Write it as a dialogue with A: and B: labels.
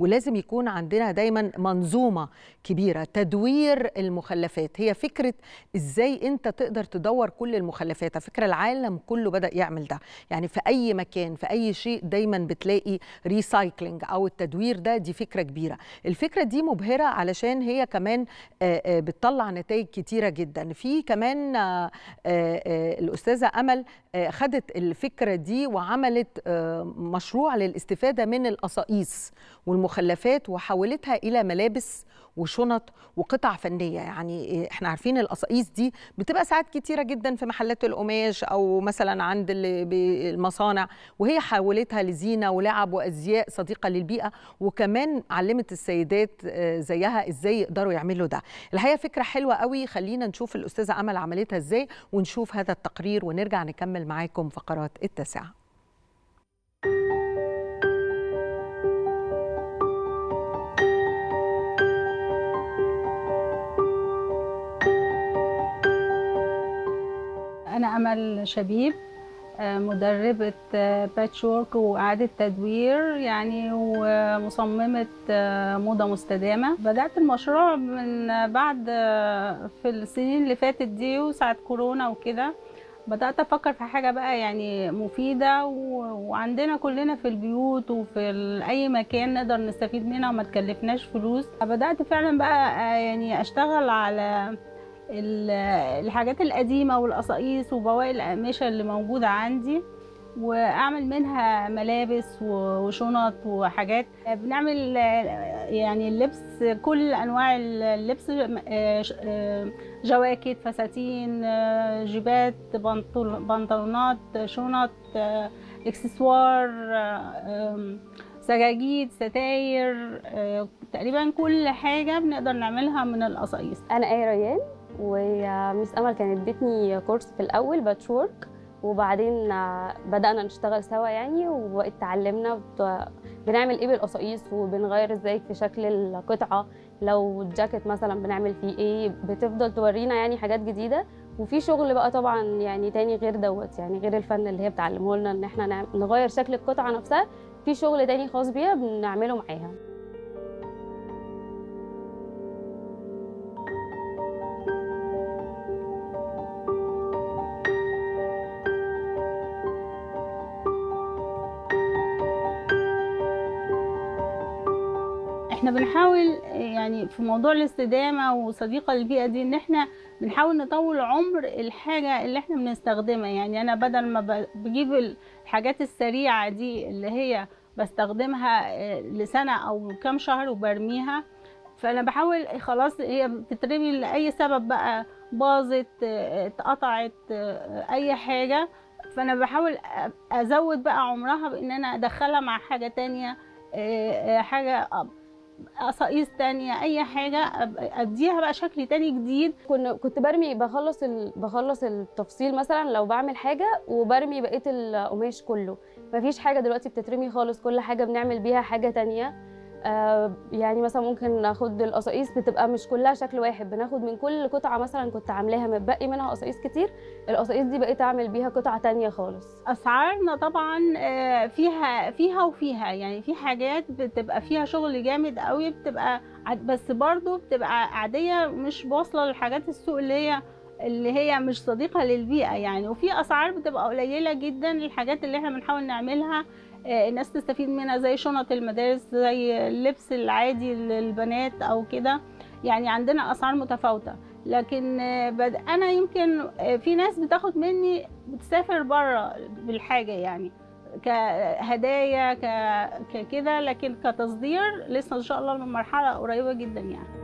A: ولازم يكون عندنا دايما منظومه كبيره تدوير المخلفات هي فكره ازاي انت تقدر تدور كل المخلفات على فكره العالم كله بدا يعمل ده يعني في اي مكان في اي شيء دايما بتلاقي ريسايكلينج او التدوير ده دي فكره كبيره الفكره دي مبهره علشان هي كمان بتطلع نتائج كتيره جدا في كمان الاستاذه امل خدت الفكره دي وعملت مشروع للاستفاده من القصاقيس والمخلفات وحولتها الى ملابس وشنط وقطع فنيه يعني احنا عارفين القصاقيس دي بتبقى ساعات كتيره جدا في محلات القماش او مثلا عند المصانع وهي حولتها لزينه ولعب وازياء صديقه للبيئه وكمان علمت السيدات زيها ازاي يقدروا يعملوا ده الحقيقه فكره حلوه قوي خلينا نشوف الاستاذه امل عملتها ازاي ونشوف هذا التقرير ونرجع نكمل معاكم فقرات التاسعه
B: أنا أمل شبيب مدربة باتشورك وإعادة تدوير يعني ومصممة موضة مستدامة بدأت المشروع من بعد في السنين اللي فاتت دي وساعة كورونا وكده بدأت أفكر في حاجة بقى يعني مفيدة وعندنا كلنا في البيوت وفي أي مكان نقدر نستفيد منها وما تكلفناش فلوس بدأت فعلا بقى يعني أشتغل على الحاجات القديمة والقصاقيس وبواقي الأقمشة اللي موجودة عندي وأعمل منها ملابس وشنط وحاجات بنعمل يعني اللبس كل أنواع اللبس جواكت فساتين جيبات بنطلونات شنط اكسسوار سجاجيد ستاير تقريبا كل حاجة بنقدر نعملها من القصاقيس
C: أنا آية ريان وميس امل كانت ادتني كورس في الاول باتشورك وبعدين بدانا نشتغل سوا يعني وبقيت اتعلمنا بنعمل ايه بالقصاقيس وبنغير ازاي في شكل القطعه لو الجاكيت مثلا بنعمل فيه ايه بتفضل تورينا يعني حاجات جديده وفي شغل بقى طبعا يعني تاني غير دوت يعني غير الفن اللي هي بتعلمه لنا ان احنا نغير شكل القطعه نفسها في شغل تاني خاص بيها بنعمله معاها
B: احنا بنحاول يعني في موضوع الاستدامه وصديقه للبيئه دي ان احنا بنحاول نطول عمر الحاجه اللي احنا بنستخدمها يعني انا بدل ما بجيب الحاجات السريعه دي اللي هي بستخدمها لسنه او كام شهر وبرميها فانا بحاول خلاص هي بتترمي لاي سبب بقى باظت اتقطعت اي حاجه فانا بحاول ازود بقى عمرها بان انا ادخلها مع حاجه تانية حاجه قصاقيس تانية اي حاجه اديها بقى شكل تاني جديد
C: كنت كنت برمي بخلص ال... بخلص التفصيل مثلا لو بعمل حاجه وبرمي بقيه القماش كله مفيش حاجه دلوقتي بتترمي خالص كل حاجه بنعمل بيها حاجه تانية آه يعني مثلا ممكن ناخد القصاقيس بتبقى مش كلها شكل واحد بناخد من كل قطعه مثلا كنت عاملاها متبقي منها قصاقيس كتير القصاقيس دي بقيت اعمل بيها قطعه تانية خالص
B: اسعارنا طبعا فيها فيها وفيها يعني في حاجات بتبقى فيها شغل جامد قوي بتبقى بس برضو بتبقى عاديه مش واصله للحاجات السوق اللي هي اللي هي مش صديقه للبيئه يعني وفي اسعار بتبقى قليله جدا للحاجات اللي احنا بنحاول نعملها الناس تستفيد منها زي شنط المدارس زي اللبس العادي للبنات او كده يعني عندنا اسعار متفاوته لكن انا يمكن في ناس بتاخد مني بتسافر بره بالحاجه يعني كهدايا ككده لكن كتصدير لسه ان شاء الله من مرحله قريبه جدا يعني